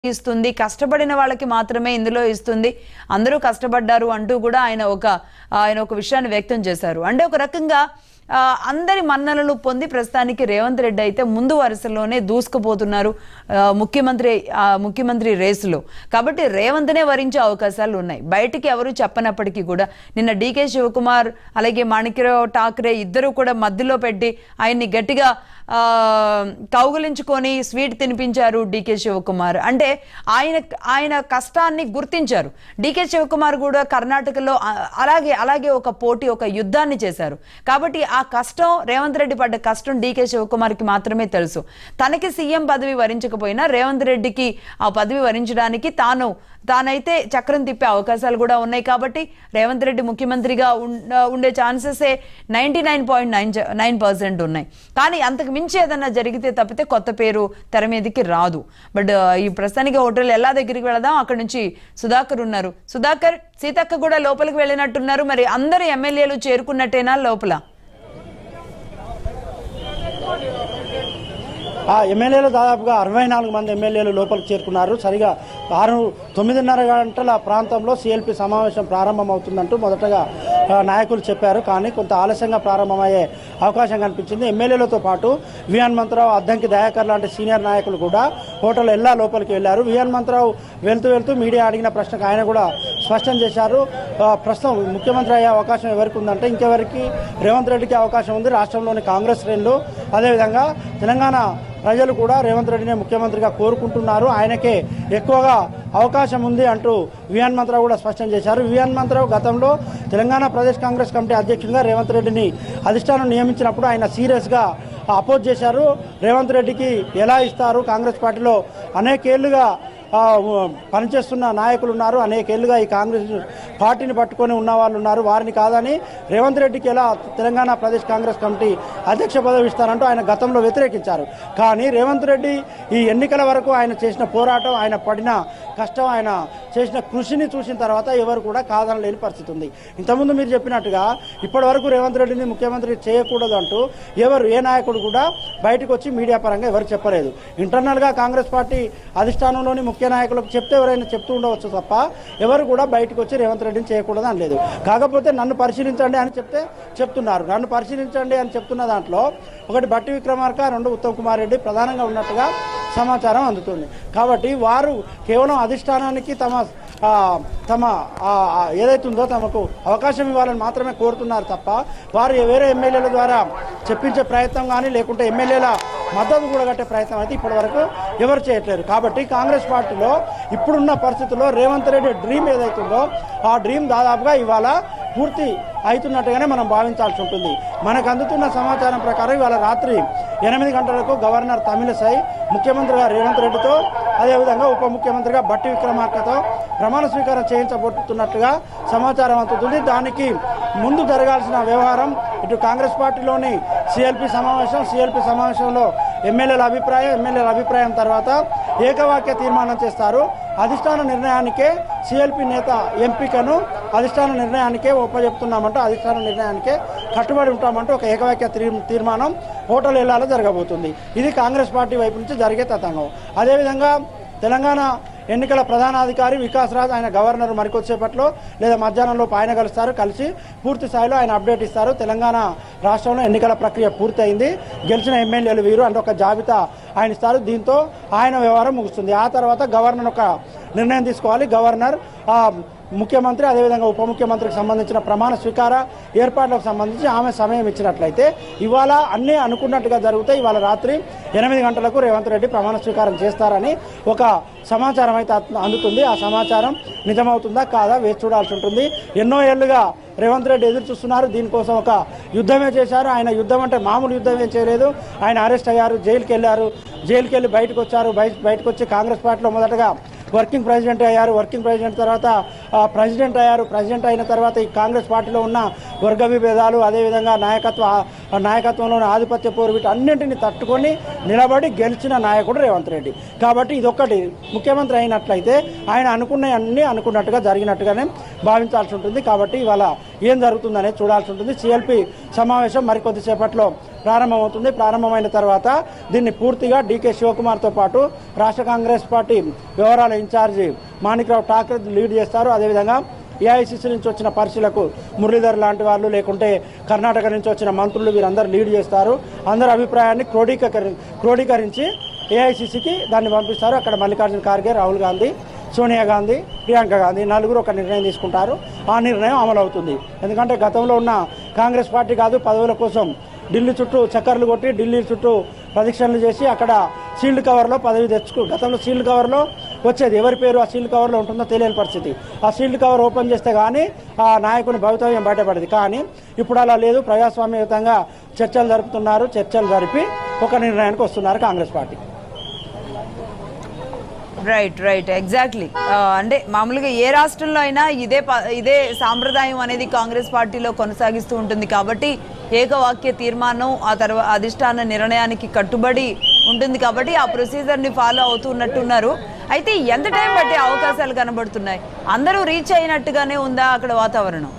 ఇస్తుంది కష్టపడిన వాళ్ళకి మాత్రమే ఇందులో ఇస్తుంది అందరూ కష్టపడ్డారు అంటూ కూడా ఆయన ఒక ఆయన ఒక విషయాన్ని వ్యక్తం చేశారు అంటే ఒక రకంగా ఆ, అందరి మన్ననలు పొంది ప్రస్తుతానికి రేవంత్ రెడ్డి అయితే ముందు వరుసలోనే దూసుకుపోతున్నారు ఆ, ముఖ్యమంత్రి ఆ, ముఖ్యమంత్రి రేసులో కాబట్టి రేవంత్నే వరించే అవకాశాలు ఉన్నాయి బయటికి ఎవరు చెప్పనప్పటికీ కూడా నిన్న డీకే శివకుమార్ అలాగే మాణిక్యరావు ఠాక్రే ఇద్దరు కూడా మధ్యలో పెట్టి ఆయన్ని గట్టిగా ఆ, కౌగులించుకొని స్వీట్ తినిపించారు డీకే శివకుమార్ అంటే ఆయన ఆయన కష్టాన్ని గుర్తించారు డీకే శివకుమార్ కూడా కర్ణాటకలో ఆ, అలాగే అలాగే ఒక పోటీ ఒక యుద్ధాన్ని చేశారు కాబట్టి ఆ కష్టం రేవంత్ రెడ్డి పడ్డ కష్టం డీకే శివకుమార్కి మాత్రమే తెలుసు తనకి సీఎం పదవి వరించకపోయినా రేవంత్ రెడ్డికి ఆ పదవి వరించడానికి తాను తానైతే చక్రం తిప్పే అవకాశాలు కూడా ఉన్నాయి కాబట్టి రేవంత్ రెడ్డి ముఖ్యమంత్రిగా ఉం- ఉండే ఛాన్సెసే ninety nine point nine nine percent ఉన్నాయి కానీ అంతకు మించి ఏదన్నా జరిగితే తప్పితే కొత్త పేరు తెర మీదకి రాదు బట్ ఈ ప్రస్తుతానికి హోటల్ ఎలా దగ్గరికి వెళదాం అక్కడ నుంచి సుధాకర్ ఉన్నారు సుధాకర్ సీతక్క కూడా లోపలికి వెళ్ళినట్టున్నారు మరి అందరు ఎమ్మెల్యేలు చేరుకున్నట్టేనా లోపల ఆ ఎమ్మెల్యేలు దాదాపుగా అరవై నాలుగు మంది ఎమ్మెల్యేలు లోపలికి చేరుకున్నారు సరిగా ఆరు తొమ్మిదిన్నర గంటల ప్రాంతంలో సిఎల్పి సమావేశం ప్రారంభమవుతుందంటూ మొదటగా ఆ, నాయకులు చెప్పారు కానీ కొంత ఆలస్యంగా ప్రారంభమయ్యే అవకాశం కనిపించింది ఎమ్మెల్యేలతో పాటు విఎన్ మంత్రావు అద్దంకి దయాకర్ లాంటి సీనియర్ నాయకులు కూడా హోటల్ ఎల్లా లోపలికి వెళ్లారు విఎన్ మంత్రావు వెళ్తూ వెళ్తూ మీడియా అడిగిన ప్రశ్నకు ఆయన కూడా స్పష్టం చేశారు ఆ, ప్రస్తుతం ముఖ్యమంత్రి అయ్యే అవకాశం ఎవరికి ఉందంటే ఇంకెవరికి రేవంత్ రెడ్డికి అవకాశం ఉంది రాష్ట్రంలోని కాంగ్రెస్ శ్రేణులు అదేవిధంగా తెలంగాణ ప్రజలు కూడా రేవంత్ రెడ్డిని ముఖ్యమంత్రిగా కోరుకుంటున్నారు ఆయనకే ఎక్కువగా అవకాశం ఉంది అంటూ విఎన్ మంత్రావు కూడా స్పష్టం చేశారు విఎన్ మంత్రావు గతంలో తెలంగాణ ప్రదేశ్ కాంగ్రెస్ కమిటీ అధ్యక్షుడిగా రేవంత్ రెడ్డిని అధిష్టానం నియమించినప్పుడు ఆయన సీరియస్గా అపోజ్ చేశారు రేవంత్ రెడ్డికి ఎలా ఇస్తారు కాంగ్రెస్ పార్టీలో అనేకేళ్లుగా ఆ, ఉ- పనిచేస్తున్న నాయకులు ఉన్నారు అనేకేళ్లుగా ఈ కాంగ్రెస్ పార్టీని పట్టుకొని ఉన్న వాళ్ళు ఉన్నారు వారిని కాదని రేవంత్ రెడ్డికి ఎలా తెలంగాణ ప్రదేశ్ కాంగ్రెస్ కమిటీ అధ్యక్ష పదవి ఇస్తారంటూ ఆయన గతంలో వ్యతిరేకించారు కానీ రేవంత్ రెడ్డి ఈ ఎన్నికల వరకు ఆయన చేసిన పోరాటం ఆయన పడిన కష్టం ఆయన చేసిన కృషిని చూసిన తర్వాత ఎవరు కూడా కాదనలేని పరిస్థితి ఉంది ఇంతకుముందు మీరు చెప్పినట్టుగా ఇప్పటి వరకు రేవంత్ రెడ్డిని ముఖ్యమంత్రి చేయకూడదు అంటూ ఎవరు ఏ నాయకుడు కూడా బయటకు వచ్చి మీడియా పరంగా ఎవరు చెప్పలేదు ఇంటర్నల్గా కాంగ్రెస్ పార్టీ అధిష్టానంలోని ముఖ్య నాయకులకు చెప్తే ఎవరైనా చెప్తూ ఉండవచ్చు తప్ప ఎవరు కూడా బయటకు వచ్చి రేవంత్ రెడ్డిని చేయకూడదు అనలేదు కాకపోతే నన్ను పరిశీలించండి అని చెప్తే చెప్తున్నారు నన్ను పరిశీలించండి అని చెప్తున్న దాంట్లో ఒకటి బట్టి విక్రమార్క రెండు ఉత్తమ్ కుమార్ రెడ్డి ప్రధానంగా ఉన్నట్టుగా సమాచారం అందుతుంది కాబట్టి వారు కేవలం అధిష్టానానికి తమ ఆ, తమ ఆ, ఆ, ఏదైతే ఉందో తమకు అవకాశం ఇవ్వాలని మాత్రమే కోరుతున్నారు తప్ప వారు వేరే ఎమ్మెల్యేల ద్వారా చెప్పించే ప్రయత్నం కానీ లేకుంటే ఎమ్మెల్యేల మద్దతు కూడా కట్టే ప్రయత్నం అయితే ఇప్పటి వరకు ఎవరు చేయట్లేరు కాబట్టి కాంగ్రెస్ పార్టీలో ఇప్పుడున్న పరిస్థితుల్లో రేవంత్ రెడ్డి డ్రీమ్ ఏదైతుందో ఆ డ్రీమ్ దాదాపుగా ఇవాళ పూర్తి అవుతున్నట్టుగానే మనం భావించాల్సి ఉంటుంది మనకు అందుతున్న సమాచారం ప్రకారం ఇవాళ రాత్రి ఎనిమిది గంటలకు గవర్నర్ తమిళసై ముఖ్యమంత్రిగా రేవంత్ రెడ్డితో అదేవిధంగా ఉప ముఖ్యమంత్రిగా బట్టి విక్రమార్కతో ప్రమాణ స్వీకారం చేయించబోతున్నట్టుగా సమాచారం అందుతుంది దానికి ముందు జరగాల్సిన వ్యవహారం ఇటు కాంగ్రెస్ పార్టీలోని సిఎల్పి సమావేశం సిఎల్పి సమావేశంలో ఎమ్మెల్యేల అభిప్రాయం ఎమ్మెల్యేల అభిప్రాయం తర్వాత ఏకవాక్య తీర్మానం చేస్తారు అధిష్టాన నిర్ణయానికే సిఎల్పి నేత ఎంపికను అధిష్టాన నిర్ణయానికే ఒప్పజెప్తున్నామంటూ అధిష్టాన నిర్ణయానికే కట్టుబడి ఉంటామంటూ ఒక ఏకవాక్య తీర్- తీర్మానం హోటల్ ఎల్లాలో జరగబోతుంది ఇది కాంగ్రెస్ పార్టీ వైపు నుంచి జరిగే తతంగం అదేవిధంగా తెలంగాణ ఎన్నికల ప్రధానాధికారి వికాస్ రాజ్ ఆయన గవర్నర్ మరికొద్దిసేపట్లో లేదా మధ్యాహ్నంలో ఆయన కలుస్తారు కలిసి పూర్తి స్థాయిలో ఆయన అప్డేట్ ఇస్తారు తెలంగాణ రాష్ట్రంలో ఎన్నికల ప్రక్రియ పూర్తయింది గెలిచిన ఎమ్మెల్యేలు వీరు అంటే ఒక జాబితా ఆయన ఇస్తారు దీంతో ఆయన వ్యవహారం ముగుస్తుంది ఆ తర్వాత గవర్నర్ ఒక నిర్ణయం తీసుకోవాలి గవర్నర్ ఆ, ముఖ్యమంత్రి అదేవిధంగా ఉప ముఖ్యమంత్రికి సంబంధించిన ప్రమాణ స్వీకార ఏర్పాట్లకు సంబంధించి ఆమె సమయం ఇచ్చినట్లయితే ఇవాళ అన్నీ అనుకున్నట్టుగా జరిగితే ఇవాళ రాత్రి ఎనిమిది గంటలకు రేవంత్ రెడ్డి ప్రమాణ స్వీకారం చేస్తారని ఒక సమాచారం అయితే అత్- అందుతుంది ఆ సమాచారం నిజమవుతుందా కాదా వేచి చూడాల్సి ఉంటుంది ఎన్నో ఏళ్లుగా రేవంత్ రెడ్డి ఎదురు చూస్తున్నారు దీనికోసం ఒక యుద్ధమే చేశారు ఆయన యుద్ధం అంటే మామూలు యుద్ధం ఏం చేయలేదు ఆయన అరెస్ట్ అయ్యారు జైలుకి వెళ్ళారు జైలుకి వెళ్ళి బయటకు వచ్చారు బయట బయటకు వచ్చి కాంగ్రెస్ పార్టీలో మొదటగా వర్కింగ్ ప్రెసిడెంట్ అయ్యారు వర్కింగ్ ప్రెసిడెంట్ తర్వాత ఆ, ప్రెసిడెంట్ అయ్యారు ప్రెసిడెంట్ అయిన తర్వాత ఈ కాంగ్రెస్ పార్టీలో ఉన్న వర్గ విభేదాలు అదేవిధంగా నాయకత్వ ఆ నాయకత్వంలోని ఆధిపత్య పోరు వీటన్నింటిని తట్టుకొని నిలబడి గెలిచిన నాయకుడు రేవంత్ రెడ్డి కాబట్టి ఇదొక్కటి ముఖ్యమంత్రి అయినట్లయితే ఆయన అనుకున్న అన్ని అనుకున్నట్టుగా జరిగినట్టుగానే భావించాల్సి ఉంటుంది కాబట్టి ఇవాళ ఏం జరుగుతుందనేది చూడాల్సి ఉంటుంది సిఎల్పి సమావేశం మరికొద్దిసేపట్లో ప్రారంభమవుతుంది ప్రారంభమైన తర్వాత దీన్ని పూర్తిగా డీకే శివకుమార్తో పాటు రాష్ట్ర కాంగ్రెస్ పార్టీ వ్యవహారాల ఇన్ఛార్జి మాణిక్రావు ఠాకరే లీడ్ చేస్తారు అదేవిధంగా ఏఐసిసి నుంచి వచ్చిన పరిశీలకు మురళీధర్ లాంటి వాళ్ళు లేకుంటే కర్ణాటక నుంచి వచ్చిన మంత్రులు వీరందరూ లీడ్ చేస్తారు అందరి అభిప్రాయాన్ని క్రోడీకరి క్రోడీకరించి ఏఐసిసికి దాన్ని పంపిస్తారు అక్కడ మల్లికార్జున ఖార్గే రాహుల్ గాంధీ సోనియా గాంధీ ప్రియాంక గాంధీ నలుగురు ఒక నిర్ణయం తీసుకుంటారు ఆ నిర్ణయం అమలు అవుతుంది ఎందుకంటే గతంలో ఉన్న కాంగ్రెస్ పార్టీ కాదు పదవుల కోసం ఢిల్లీ చుట్టూ చక్కర్లు కొట్టి ఢిల్లీ చుట్టూ ప్రదక్షిణలు చేసి అక్కడ సీల్డ్ కవర్లో పదవి తెచ్చుకు గతంలో సీల్డ్ కవర్లో వచ్చేది ఎవరి పేరు ఆ సీల్డ్ కవర్లో ఉంటుందో తెలియని పరిస్థితి ఆ సీల్డ్ కవర్ ఓపెన్ చేస్తే కానీ ఆ నాయకుని భవితవ్యం బయటపడేది కానీ ఇప్పుడు అలా లేదు ప్రజాస్వామ్యయుతంగా చర్చలు జరుపుతున్నారు చర్చలు జరిపి ఒక నిర్ణయానికి వస్తున్నారు Congress party right right exactly అంటే మామూలుగా ఏ రాష్ట్రంలో అయినా ఇదే ప- ఇదే సాంప్రదాయం అనేది కాంగ్రెస్ పార్టీలో కొనసాగిస్తూ ఉంటుంది కాబట్టి ఏకవాక్య తీర్మానం ఆ తర్వాత అధిష్టాన నిర్ణయానికి కట్టుబడి ఉంటుంది కాబట్టి ఆ ప్రొసీజర్ని ఫాలో అవుతున్నట్టున్నారు అయితే ఎంత టైం బట్టి అవకాశాలు కనబడుతున్నాయి అందరూ రీచ్ అయినట్టుగానే ఉందా అక్కడ వాతావరణం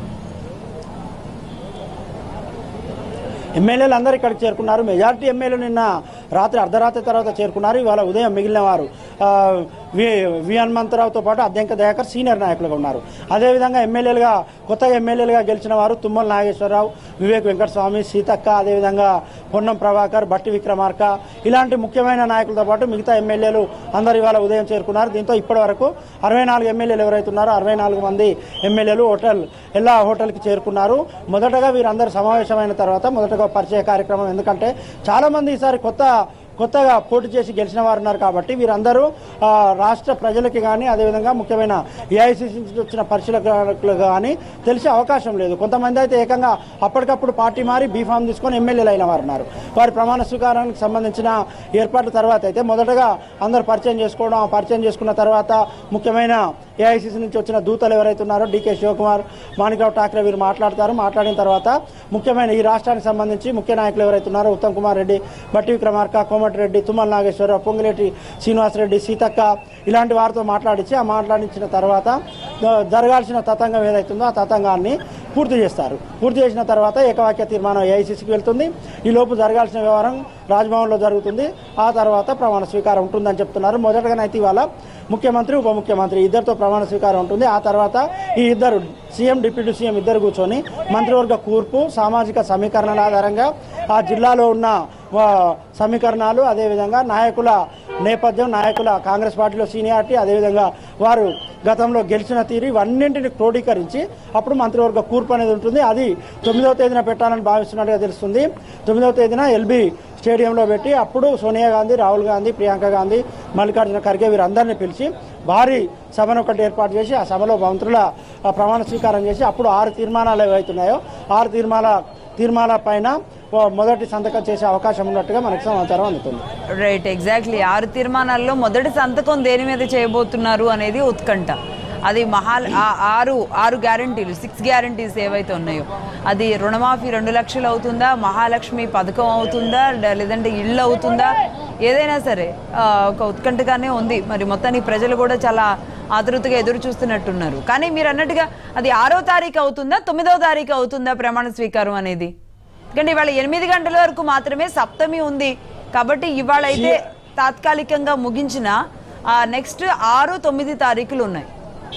ఎమ్మెల్యేలు అందరూ ఇక్కడికి చేరుకున్నారు మెజారిటీ ఎమ్మెల్యేలు నిన్న రాత్రి అర్ధరాత్రి తర్వాత చేరుకున్నారు ఇవాళ ఉదయం మిగిలిన వారు ఆ, వి వి హనుమంతరావుతో పాటు అద్దెంక దయాకర్ సీనియర్ నాయకులుగా ఉన్నారు అదేవిధంగా ఎమ్మెల్యేలుగా కొత్తగా ఎమ్మెల్యేలుగా గెలిచిన వారు తుమ్మల నాగేశ్వరరావు వివేక్ వెంకటస్వామి సీతక్క అదేవిధంగా పొన్నం ప్రభాకర్ బట్టి విక్రమార్క ఇలాంటి ముఖ్యమైన నాయకులతో పాటు మిగతా ఎమ్మెల్యేలు అందరు ఇవాళ ఉదయం చేరుకున్నారు దీంతో ఇప్పటి వరకు అరవై నాలుగు ఎమ్మెల్యేలు ఎవరైతే ఉన్నారో అరవై నాలుగు మంది ఎమ్మెల్యేలు హోటల్ ఎల్లా హోటల్కి చేరుకున్నారు మొదటగా వీరందరూ సమావేశమైన తర్వాత మొదటగా పరిచయ కార్యక్రమం ఎందుకంటే చాలా మంది ఈసారి కొత్త కొత్తగా పోటీ చేసి గెలిచిన వారు ఉన్నారు కాబట్టి వీరందరూ ఆ, రాష్ట్ర ప్రజలకి కానీ అదేవిధంగా ముఖ్యమైన ఏఐసిసి నుంచి వచ్చిన పరిశీలకులకు కానీ తెలిసే అవకాశం లేదు కొంతమంది అయితే ఏకంగా అప్పటికప్పుడు పార్టీ మారి బీఫామ్ తీసుకొని ఎమ్మెల్యేలు అయిన వారు ఉన్నారు వారి ప్రమాణ స్వీకారానికి సంబంధించిన ఏర్పాట్ల తర్వాత అయితే మొదటగా అందరు పరిచయం చేసుకోవడం ఆ పరిచయం చేసుకున్న తర్వాత ముఖ్యమైన ఏఐసిసి నుంచి వచ్చిన దూతలు ఎవరైతే ఉన్నారో డీకే శివకుమార్ మాణికరావు ఠాక్రే వీరు మాట్లాడతారు మాట్లాడిన తర్వాత ముఖ్యమైన ఈ రాష్ట్రానికి సంబంధించి ముఖ్య నాయకులు ఎవరైతే ఉన్నారో ఉత్తమ్ కుమార్ రెడ్డి బట్టి విక్రమార్క కోమటిరెడ్డి తుమ్మల నాగేశ్వరరావు పొంగిరెడ్డి శ్రీనివాసరెడ్డి సీతక్క ఇలాంటి వారితో మాట్లాడించి ఆ మాట్లాడించిన తర్వాత ద- జరగాల్సిన తతంగం ఏదైతుందో ఆ తతంగాన్ని పూర్తి చేస్తారు పూర్తి చేసిన తర్వాత ఏకవాక్య తీర్మానం ఏఐసిసికి వెళ్తుంది ఈ లోపు జరగాల్సిన వ్యవహారం రాజ్భవన్లో జరుగుతుంది ఆ తర్వాత ప్రమాణ స్వీకారం ఉంటుందని చెప్తున్నారు మొదటగానైతే ఇవాళ ముఖ్యమంత్రి ఉప ముఖ్యమంత్రి ఇద్దరితో ప్రమాణ స్వీకారం ఉంటుంది ఆ తర్వాత ఈ ఇద్దరు సీఎం డిప్యూటీ సీఎం ఇద్దరు కూర్చొని మంత్రివర్గ కూర్పు సామాజిక సమీకరణల ఆధారంగా ఆ జిల్లాలో ఉన్న ఆ, సమీకరణాలు అదేవిధంగా నాయకుల నేపథ్యం నాయకుల కాంగ్రెస్ పార్టీలో సీనియారిటీ అదేవిధంగా వారు గతంలో గెలిచిన తీరు ఇవన్నింటిని క్రోడీకరించి అప్పుడు మంత్రివర్గ కూర్పు అనేది ఉంటుంది అది తొమ్మిదవ తేదీన పెట్టాలని భావిస్తున్నట్టుగా తెలుస్తుంది తొమ్మిదవ తేదీన ఎల్బీ స్టేడియంలో పెట్టి అప్పుడు సోనియా గాంధీ రాహుల్ గాంధీ ప్రియాంక గాంధీ మల్లికార్జున ఖర్గే వీరందరినీ పిలిచి భారీ సభను ఒకటి ఏర్పాటు చేసి ఆ సభలో మంత్రుల ఆ, ప్రమాణ స్వీకారం చేసి అప్పుడు ఆరు తీర్మానాలు ఏవైతున్నాయో ఆరు తీర్మాన తీర్మానాల పైన ఓ మొదటి సంతకం చేసే అవకాశం ఉన్నట్టుగా మనకు సమాచారం అందుతుంది రైట్ ఎగ్జాక్ట్లీ ఆరు తీర్మానాల్లో మొదటి సంతకం దేని మీద చేయబోతున్నారు అనేది ఉత్కంఠ అది మహా ఆ- ఆరు ఆరు గ్యారంటీలు సిక్స్ గ్యారంటీస్ ఏవైతే ఉన్నాయో అది రుణమాఫీ రెండు లక్షలు అవుతుందా మహాలక్ష్మి పథకం అవుతుందా డ- లేదంటే ఇళ్ళు అవుతుందా ఏదైనా సరే ఆ, ఒక ఉత్కంఠగానే ఉంది మరి మొత్తానికి ప్రజలు కూడా చాలా ఆతృతగా ఎదురు చూస్తున్నట్టున్నారు కానీ మీరు అన్నట్టుగా అది ఆరో తారీఖు అవుతుందా తొమ్మిదవ తారీఖు అవుతుందా ప్రమాణ స్వీకారం అనేది ఎందుకంటే ఇవాళ ఎనిమిది గంటల వరకు మాత్రమే సప్తమి ఉంది కాబట్టి ఇవాళ అయితే తాత్కాలికంగా ముగించిన నెక్స్ట్ ఆరు తొమ్మిది తారీఖులు ఉన్నాయి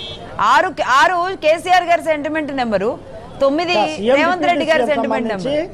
ఆరు ఆరు కేసీఆర్ గారి సెంటిమెంట్ నెంబరు తొమ్మిది సీఎం రేవంత్ రెడ్డి గారి డిప్యూటీ సీఎం సెంటిమెంట్ సంబంధించి నెంబర్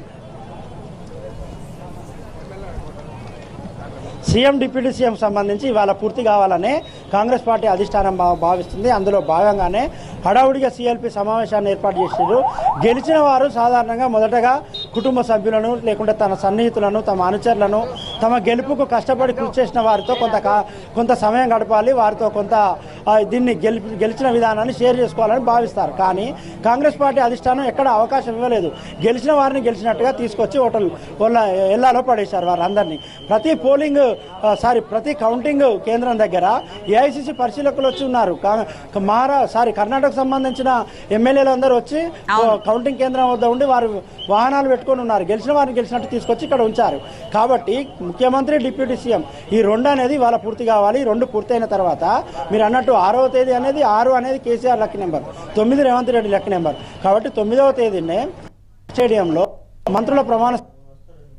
సీఎం డిప్యూటీ సీఎం సంబంధించి ఇవాళ పూర్తి కావాలనే కాంగ్రెస్ పార్టీ అధిష్టానం భా- భావిస్తుంది అందులో భాగంగానే హడావుడిగా సీఎల్పీ సమావేశాన్ని ఏర్పాటు చేసారు గెలిచిన వారు సాధారణంగా మొదటగా కుటుంబ సభ్యులను లేకుంటే తన సన్నిహితులను తమ అనుచరులను తమ గెలుపుకు కష్టపడి కృషి చేసిన వారితో కొంత కా- కొంత సమయం గడపాలి వారితో కొంత ఆ, దీన్ని గెలిపి గెలిచిన విధానాన్ని షేర్ చేసుకోవాలని భావిస్తారు కానీ కాంగ్రెస్ పార్టీ అధిష్టానం ఎక్కడ అవకాశం ఇవ్వలేదు గెలిచిన వారిని గెలిచినట్టుగా తీసుకొచ్చి హోటల్ వాళ్ళ ఎల్లాలో పడేశారు వారందరినీ ప్రతి పోలింగ్ ఆ, సారీ ప్రతి కౌంటింగ్ కేంద్రం దగ్గర ఏఐసిసి పరిశీలకులు వచ్చి ఉన్నారు కా- మహారా సారీ కర్ణాటకకు సంబంధించిన ఎమ్మెల్యేలు అందరూ వచ్చి ఆ, కౌంటింగ్ కేంద్రం వద్ద ఉండి వారు వాహనాలు పెట్టుకొని ఉన్నారు గెలిచిన వారిని గెలిచినట్టు తీసుకొచ్చి ఇక్కడ ఉంచారు కాబట్టి ముఖ్యమంత్రి డిప్యూటీ సీఎం ఈ రెండు అనేది ఇవాళ పూర్తి కావాలి ఈ రెండు పూర్తయిన తర్వాత మీరు అన్నట్టు ఆరవ తేదీ అనేది ఆరు అనేది కేసీఆర్ లక్ నెంబర్ తొమ్మిది రేవంత్ రెడ్డి లక్ నెంబర్ కాబట్టి తొమ్మిదవ తేదీనే స్టేడియంలో మంత్రుల ప్రమాణ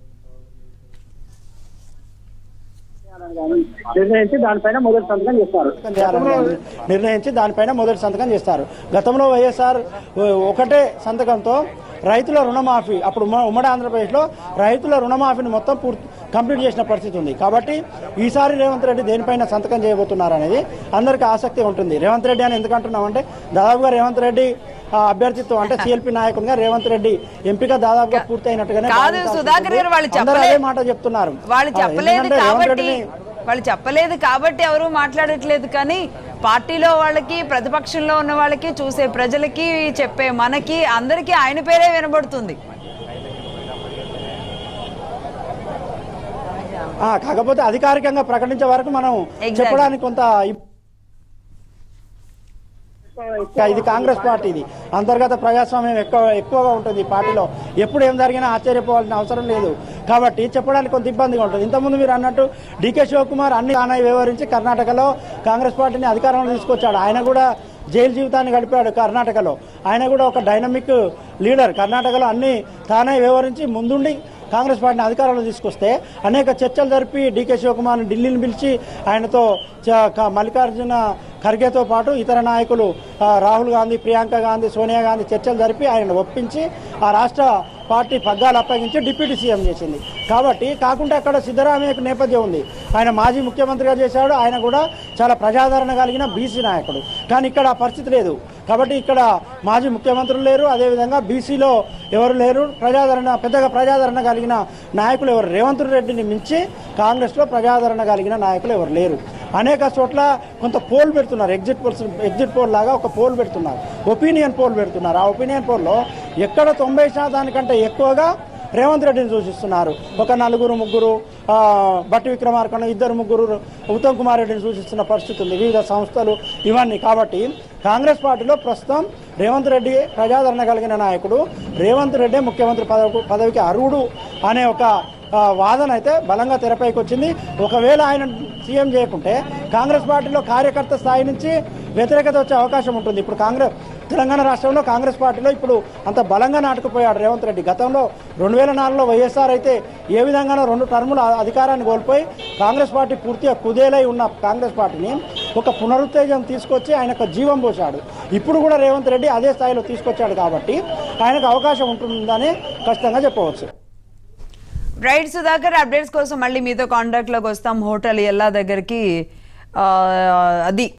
నిర్ణయించి దానిపైన మొదటి సంతకం చేస్తారు సంతకం చేయాలని నిర్ణయించి దానిపైన మొదటి సంతకం చేస్తారు గతంలో వైఎస్ఆర్ ఒకటే సంతకంతో రైతుల రుణమాఫీ అప్పుడు ఉమ్మ- ఉమ్మడి ఆంధ్రప్రదేశ్లో రైతుల రుణమాఫీని మొత్తం పూర్తి కంప్లీట్ చేసిన పరిస్థితి ఉంది కాబట్టి ఈసారి రేవంత్ రెడ్డి దేనిపైన సంతకం చేయబోతున్నారు అనేది అందరికీ ఆసక్తి ఉంటుంది రేవంత్ రెడ్డి అని ఎందుకు అంటున్నామంటే దాదాపుగా రేవంత్ రెడ్డి ఆ, అభ్యర్థిత్వం అంటే సిఎల్పి నాయకునిగా రేవంత్ రెడ్డి ఎంపిక దాదాపుగా పూర్తి అయినట్టుగానే కాదు, భావించాల్సి సుధాకర్ గారు వాళ్ళు ఉంటుంది. అందరూ చెప్పలే- అదే మాట చెప్తున్నారు వాళ్ళు ఆ, చెప్పలేదు ఎందుకంటే రేవంత్ కాబట్టి రెడ్డిని వాళ్ళు చెప్పలేదు కాబట్టి ఎవరు మాట్లాడట్లేదు కానీ పార్టీలో వాళ్ళకి ప్రతిపక్షంలో ఉన్న వాళ్ళకి చూసే ప్రజలకి చెప్పే మనకి అందరికీ ఆయన పేరే వినబడుతుంది ఆ, కాకపోతే అధికారికంగా ప్రకటించే వరకు మనం Exactly. చెప్పడానికి కొంత ఇబ్- ఇది కాంగ్రెస్ పార్టీ ఇది అంతర్గత ప్రజాస్వామ్యం ఎక్కువ ఎక్కువగా ఉంటుంది ఈ పార్టీలో ఎప్పుడు ఏం జరిగినా ఆశ్చర్యపోవాల్సిన అవసరం లేదు కాబట్టి చెప్పడానికి కొంత ఇబ్బందిగా ఉంటుంది ఇంతకుముందు మీరు అన్నట్టు డీకే శివకుమార్ అన్ని తానే వ్యవహరించి కర్ణాటకలో కాంగ్రెస్ పార్టీని అధికారంలో తీసుకొచ్చాడు ఆయన కూడా జైలు జీవితాన్ని గడిపాడు కర్ణాటకలో ఆయన కూడా ఒక డైనమిక్ లీడర్ కర్ణాటకలో అన్ని తానే వ్యవహరించి ముందుండి కాంగ్రెస్ పార్టీని అధికారంలో తీసుకొస్తే అనేక చర్చలు జరిపి డీకే శివకుమార్ని ఢిల్లీని పిలిచి ఆయనతో చ- క- మల్లికార్జున ఖర్గేతో పాటు ఇతర నాయకులు ఆ, రాహుల్ గాంధీ ప్రియాంక గాంధీ సోనియా గాంధీ చర్చలు జరిపి ఆయన ఒప్పించి ఆ రాష్ట్ర పార్టీ పగ్గాలు అప్పగించి డిప్యూటీ సీఎం చేసింది కాబట్టి కాకుండా అక్కడ సిద్ధరామయ్యకు నేపథ్యం ఉంది ఆయన మాజీ ముఖ్యమంత్రిగా చేశాడు ఆయన కూడా చాలా ప్రజాదరణ కలిగిన బీసీ నాయకుడు కానీ ఇక్కడ ఆ పరిస్థితి లేదు కాబట్టి ఇక్కడ మాజీ ముఖ్యమంత్రులు లేరు అదేవిధంగా బీసీలో ఎవరు లేరు ప్రజాదరణ పెద్దగా ప్రజాదరణ కలిగిన నాయకులు ఎవరు రేవంత్ రెడ్డిని మించి కాంగ్రెస్లో ప్రజాదరణ కలిగిన నాయకులు ఎవరు లేరు అనేక చోట్ల కొంత పోల్ పెడుతున్నారు ఎగ్జిట్ పోల్స్ ఎగ్జిట్ పోల్ లాగా ఒక పోల్ పెడుతున్నారు ఒపీనియన్ పోల్ పెడుతున్నారు ఆ ఒపీనియన్ పోల్లో ఎక్కడ తొంభై శాతానికంటే ఎక్కువగా రేవంత్ రెడ్డిని సూచిస్తున్నారు ఒక నలుగురు ముగ్గురు ఆ, బట్టి విక్రమార్కను ఇద్దరు ముగ్గురు ఉత్తమ్ కుమార్ రెడ్డిని సూచిస్తున్న పరిస్థితి ఉంది వివిధ సంస్థలు ఇవన్నీ కాబట్టి కాంగ్రెస్ పార్టీలో ప్రస్తుతం రేవంత్ రెడ్డి ప్రజాదరణ కలిగిన నాయకుడు రేవంత్ రెడ్డి ముఖ్యమంత్రి పదవి పదవికి అర్హుడు అనే ఒక ఆ, వాదన అయితే బలంగా తెరపైకి వచ్చింది ఒకవేళ ఆయన సీఎం చేయకుంటే కాంగ్రెస్ పార్టీలో కార్యకర్త స్థాయి నుంచి వ్యతిరేకత వచ్చే అవకాశం ఉంటుంది ఇప్పుడు కాంగ్రెస్ తెలంగాణ రాష్ట్రంలో కాంగ్రెస్ పార్టీలో ఇప్పుడు అంత బలంగా నాటుకుపోయాడు రేవంత్ రెడ్డి గతంలో రెండు వేల నాలుగులో వైఎస్ఆర్ అయితే ఏ విధంగానో రెండు టర్ముల అధికారాన్ని కోల్పోయి కాంగ్రెస్ పార్టీ పూర్తిగా కుదేలై ఉన్న కాంగ్రెస్ పార్టీని ఒక పునరుత్తేజం తీసుకొచ్చి ఆయనకు జీవం పోశాడు ఇప్పుడు కూడా రేవంత్ రెడ్డి అదే స్థాయిలో తీసుకొచ్చాడు కాబట్టి ఆయనకు అవకాశం ఉంటుందని ఖచ్చితంగా చెప్పవచ్చు రైట్ సుధాకర్ అప్డేట్స్ కోసం మళ్ళీ మీతో కాంటాక్ట్ లోకి వస్తాం హోటల్ ఎల్లా దగ్గరికి ఆ, అది